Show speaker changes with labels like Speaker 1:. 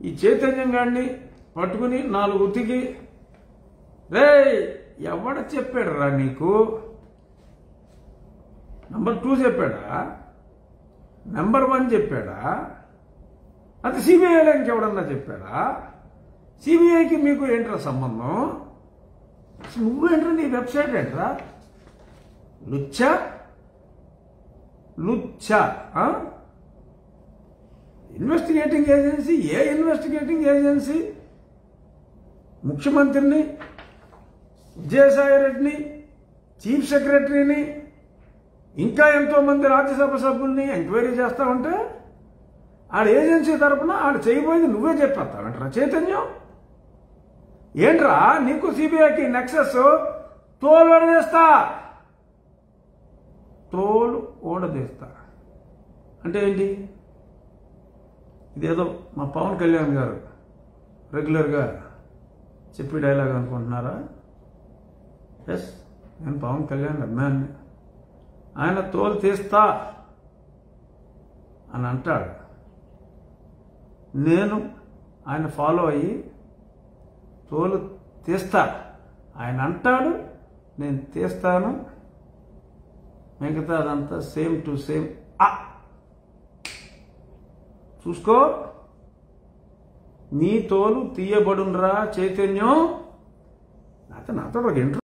Speaker 1: ఈ చైతన్యం గాడిని పట్టుకుని నాలుగు ఉతికి రే ఎవడ చెప్పాడు రా నీకు నంబర్ టూ చెప్పాడా నెంబర్ వన్ చెప్పాడా అది సిబిఐలో ఇంకెవడన్నా చెప్పాడా సిబిఐకి మీకు ఏంట్రా సంబంధం అసలు నువ్వేంట్రా నీ వెబ్సైట్ ఏంట్రా లుచ్చ లుచ్చ ఆ? ఇన్వెస్టిగేటింగ్ ఏజెన్సీ ఏ ఇన్వెస్టిగేటింగ్ ఏజెన్సీ ముఖ్యమంత్రిని విజయసాయి రెడ్డిని చీఫ్ సెక్రటరీని ఇంకా ఎంతో మంది రాజ్యసభ సభ్యుల్ని ఎంక్వైరీ చేస్తా ఉంటే ఆడ ఏజెన్సీ తరపున ఆడ చేయబోయేది నువ్వే చెప్పేస్తావంటరా చైతన్యం ఏంట్రా నీకు సిబిఐకి నెక్సెస్ తోలు ఓడదీస్తా తోలు ఓడదీస్తా అంటే ఏంటి ఇదేదో మా పవన్ కళ్యాణ్ గారు రెగ్యులర్గా చెప్పి డైలాగ్ అనుకుంటున్నారా ఎస్ నేను పవన్ కళ్యాణ్ అభిమాన్ని ఆయన తోలు తీస్తా అని అంటాడు నేను ఆయన ఫాలో అయ్యి తోలు తీస్తా ఆయన అంటాడు నేను తీస్తాను మిగతా అదంతా సేమ్ టు సేమ్ ఆ చూసుకో నీ తోలు తీయబడునరా చైతన్యం నాతో నాతో ఒక ఇంటర్